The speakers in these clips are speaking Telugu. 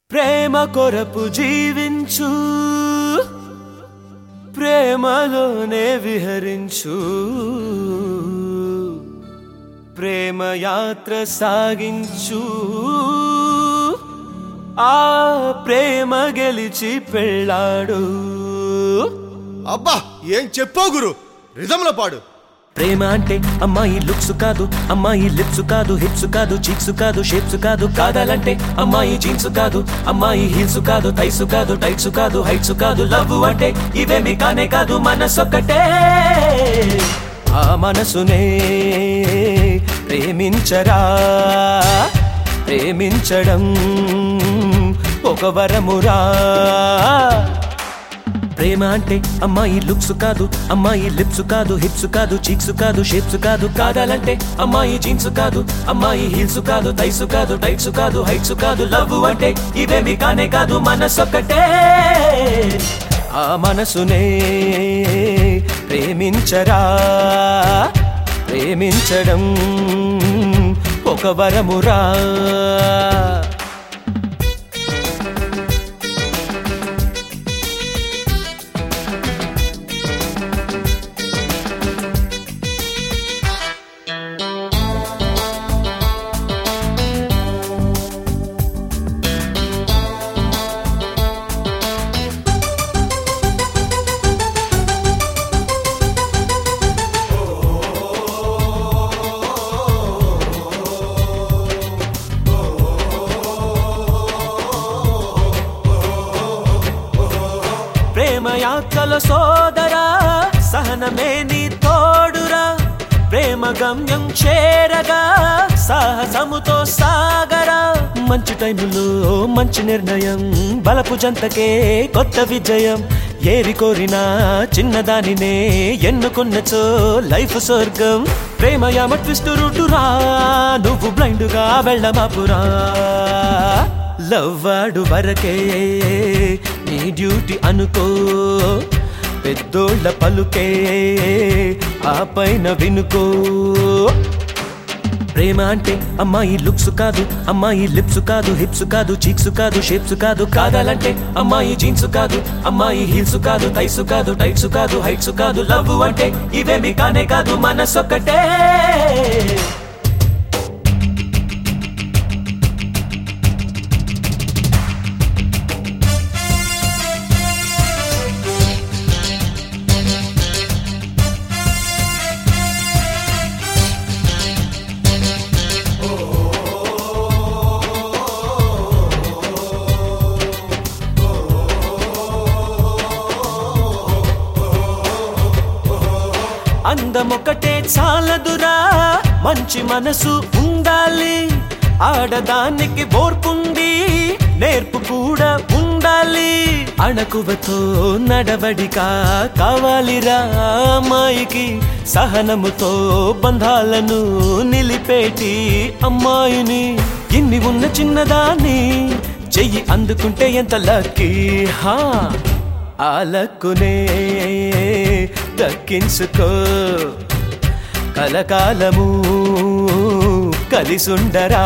ప్రేమ కొరపు జీవించు ప్రేమలోనే విహరించు ప్రేమ యాత్ర సాగించు ఆ ప్రేమ గెలిచి పెళ్ళాడు అబ్బా ఏం చెప్పావు గురు రిధంలో పాడు ప్రేమ అంటే అమ్మాయి లుక్స్ కాదు అమ్మాయి లిప్స్ కాదు హిప్స్ కాదు చీక్స్ కాదు షేప్స్ కాదు కాదాలంటే అమ్మాయి జీన్స్ కాదు అమ్మాయి హీల్స్ కాదు టైస్ కాదు టైట్స్ కాదు హైట్స్ కాదు లవ్ అంటే ఇవేమి కానే కాదు మనసొక్కటే ఆ మనసునే ప్రేమించరా ప్రేమించడం ఒక వరమురా ప్రేమ అంటే అమ్మాయి లుక్స్ కాదు అమ్మాయి లిప్స్ కాదు హిప్స్ కాదు చీక్స్ కాదు షేప్స్ కాదు కాదాలంటే అమ్మాయి జీన్స్ కాదు అమ్మాయి హీల్స్ కాదు టైస్ కాదు టైట్స్ కాదు హైట్స్ కాదు లవ్ అంటే ఇవేమి కానే కాదు మనసొక్కటే ఆ మనసునే ప్రేమించరా ప్రేమించడం ఒక వరమురా ప్రేమ యాత్రల సోదరా సహనమే నీ తోడురా ప్రేమ గమ్యం చేరగా సాహసముతో సాగరా మంచి టైములో మంచి నిర్ణయం బలపు జంతకే కొత్త విజయం ఏరి కోరిన చిన్నదానినే ఎన్నుకున్నచో లైఫ్ స్వర్గం ప్రేమ యామ ట్విస్ట్ రూటురా నువ్వు బ్లైండ్గా వెళ్ళమాపురా లవ్వాడు వరకే నీ డ్యూటీ అనుకో పెద్దోళ్ళ పలుకే ఆ పైన వినుకో ప్రేమ అంటే అమ్మాయి లుక్స్ కాదు అమ్మాయి లిప్స్ కాదు హిప్స్ కాదు చీక్స్ కాదు షేప్స్ కాదు కాదాలంటే అమ్మాయి జీన్స్ కాదు అమ్మాయి హీల్స్ కాదు టైస్ కాదు టైట్స్ కాదు హైట్స్ కాదు లవ్ అంటే ఇవేమి కానే కాదు మనసొక్కటే అందమొకటే చాలదురా మంచి మనసు ఉండాలి ఆడదానికి ఓర్పుండి నేర్పు కూడా ఉండాలి అణకువతో నడవడిక కావాలిరా అమ్మాయికి సహనముతో బంధాలను నిలిపేటి అమ్మాయిని ఇన్ని ఉన్న చిన్నదాన్ని చెయ్యి అందుకుంటే ఎంత లక్కీ హా ఆ లక్కునే దక్కించుకో కలకాలము కలిసుండరా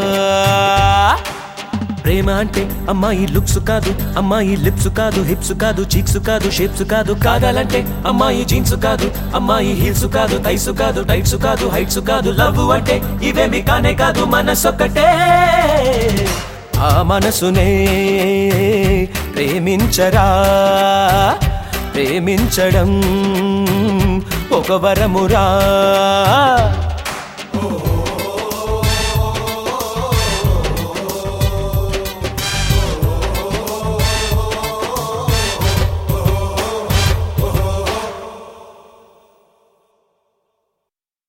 ప్రేమ అంటే అమ్మాయి లుక్స్ కాదు అమ్మాయి లిప్స్ కాదు హిప్స్ కాదు చీక్స్ కాదు షేప్స్ కాదు కాదాలంటే అమ్మాయి జీన్స్ కాదు అమ్మాయి హీల్స్ కాదు టైస్ కాదు టైట్స్ కాదు హైట్స్ కాదు లవ్ అంటే ఇవేమి కానే కాదు మనసొక్కటే ఆ మనసునే ప్రేమించరా ప్రేమించడం ఒక వరమురా